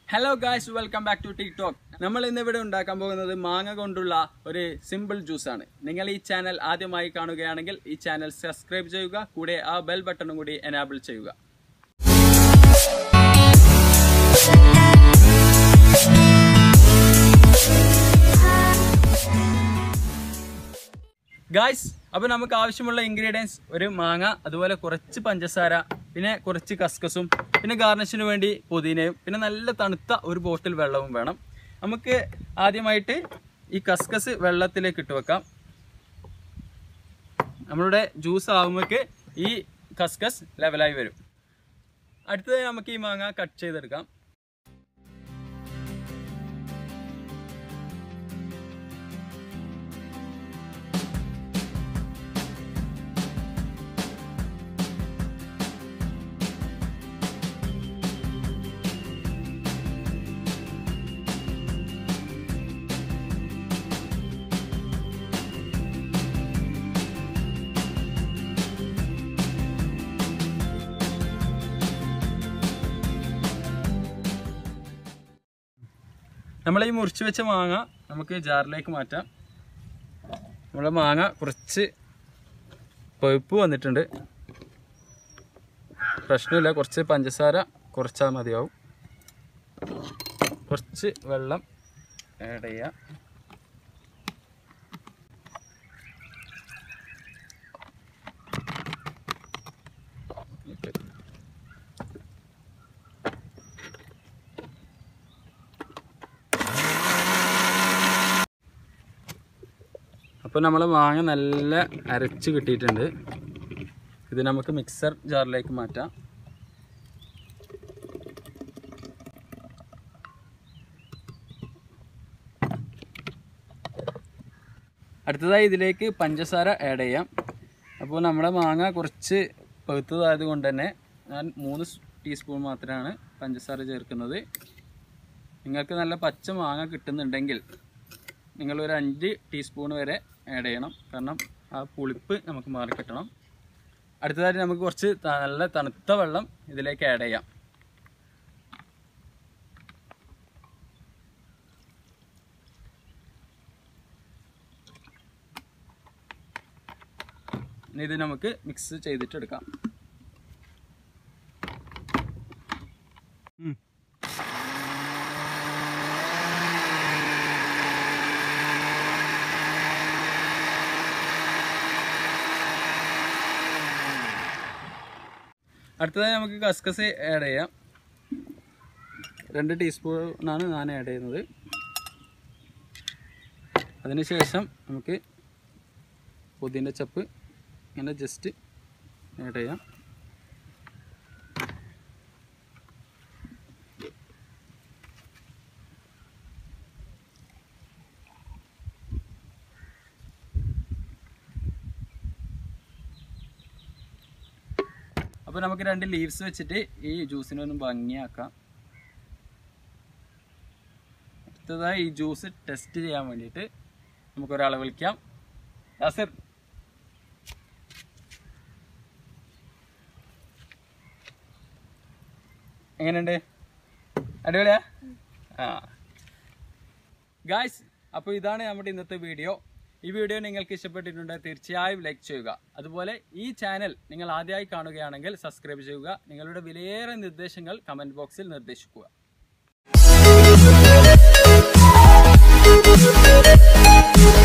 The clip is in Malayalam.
Hello guys welcome back to TikTok നമ്മൾ ഇന്ന് ഇവിടെ ഉണ്ടാക്കാൻ പോകുന്നത് മാങ്ങ കൊണ്ടുള്ള ഒരു സിമ്പിൾ ജ്യൂസ് ആണ് നിങ്ങൾ ഈ ചാനൽ ആദ്യമായി കാണുകയാണെങ്കിൽ ഈ ചാനൽ സബ്സ്ക്രൈബ് ചെയ്യുക കൂടെ ആ ബെൽ ബട്ടണും കൂടി എനാബിൾ ചെയ്യുക ഗായ്സ് അപ്പോൾ നമുക്ക് ആവശ്യമുള്ള ഇൻഗ്രീഡിയൻസ് ഒരു മാങ്ങ അതുപോലെ കുറച്ച് പഞ്ചസാര പിന്നെ കുറച്ച് കസ്കസും പിന്നെ ഗാർണിഷിന് വേണ്ടി പുതിനയും പിന്നെ നല്ല തണുത്ത ഒരു ബോട്ടിൽ വെള്ളവും വേണം നമുക്ക് ആദ്യമായിട്ട് ഈ കസ്കസ് വെള്ളത്തിലേക്ക് ഇട്ട് വെക്കാം നമ്മളുടെ ജ്യൂസ് ആകുമ്പോഴേക്ക് ഈ കസ്കസ് ലെവലായി വരും അടുത്തത് നമുക്ക് ഈ മാങ്ങ കട്ട് ചെയ്തെടുക്കാം നമ്മൾ ഈ മുറിച്ച് വെച്ച മാങ്ങ നമുക്ക് ജാറിലേക്ക് മാറ്റാം നമ്മുടെ മാങ്ങ കുറച്ച് പഴുപ്പ് വന്നിട്ടുണ്ട് പ്രശ്നമില്ല കുറച്ച് പഞ്ചസാര കുറച്ചാൽ മതിയാവും കുറച്ച് വെള്ളം ആഡ് ചെയ്യാം അപ്പോൾ നമ്മൾ മാങ്ങ നല്ല അരച്ച് കിട്ടിയിട്ടുണ്ട് ഇത് നമുക്ക് മിക്സർ ജാറിലേക്ക് മാറ്റാം അടുത്തതായി ഇതിലേക്ക് പഞ്ചസാര ആഡ് ചെയ്യാം അപ്പോൾ നമ്മുടെ മാങ്ങ കുറച്ച് പഴുത്തതായത് കൊണ്ട് തന്നെ ഞാൻ മൂന്ന് ടീസ്പൂൺ മാത്രമാണ് പഞ്ചസാര ചേർക്കുന്നത് നിങ്ങൾക്ക് നല്ല പച്ച മാങ്ങ കിട്ടുന്നുണ്ടെങ്കിൽ നിങ്ങൾ ഒരു അഞ്ച് ടീസ്പൂൺ വരെ ആഡ് ചെയ്യണം കാരണം ആ പുളിപ്പ് നമുക്ക് മാറി കിട്ടണം അടുത്തതായിട്ട് നമുക്ക് കുറച്ച് ത- നല്ല തണുത്ത വെള്ളം ഇതിലേക്ക് ആഡ് ചെയ്യാം ഇനി ഇത് നമുക്ക് മിക്സ് ചെയ്തിട്ട് എടുക്കാം ഉം. അടുത്തതായി നമുക്ക് കസ്കസ് ആഡ് ചെയ്യാം രണ്ട് ടീസ്പൂണാണ് ഞാൻ ആഡ് ചെയ്യുന്നത് അതിനുശേഷം നമുക്ക് പുതിൻ്റെ ചപ്പ് ഇങ്ങനെ ജസ്റ്റ് ആഡ് ചെയ്യാം അപ്പോൾ നമുക്ക് രണ്ട് ലീവ്സ് വെച്ചിട്ട് ഈ ജ്യൂസിനെ ഒന്ന് ഭംഗിയാക്കാം അടുത്തതായി ഈ ജ്യൂസ് ടെസ്റ്റ് ചെയ്യാൻ വേണ്ടിയിട്ട് നമുക്കൊരാളെ വിളിക്കാം യാസിർ എങ്ങനെയുണ്ട് അടിപൊളിയാ ആ ഗായ്സ് അപ്പോൾ ഇതാണ് നമ്മുടെ ഇന്നത്തെ വീഡിയോ ഈ വീഡിയോ നിങ്ങൾക്ക് ഇഷ്ടപ്പെട്ടിട്ടുണ്ടെങ്കിൽ തീർച്ചയായും ലൈക്ക് ചെയ്യുക അതുപോലെ ഈ ചാനൽ നിങ്ങൾ ആദ്യമായി കാണുകയാണെങ്കിൽ സബ്സ്ക്രൈബ് ചെയ്യുക നിങ്ങളുടെ വിലയേറെ നിർദ്ദേശങ്ങൾ കമൻറ്റ് ബോക്സിൽ നിർദ്ദേശിക്കുക Thank you.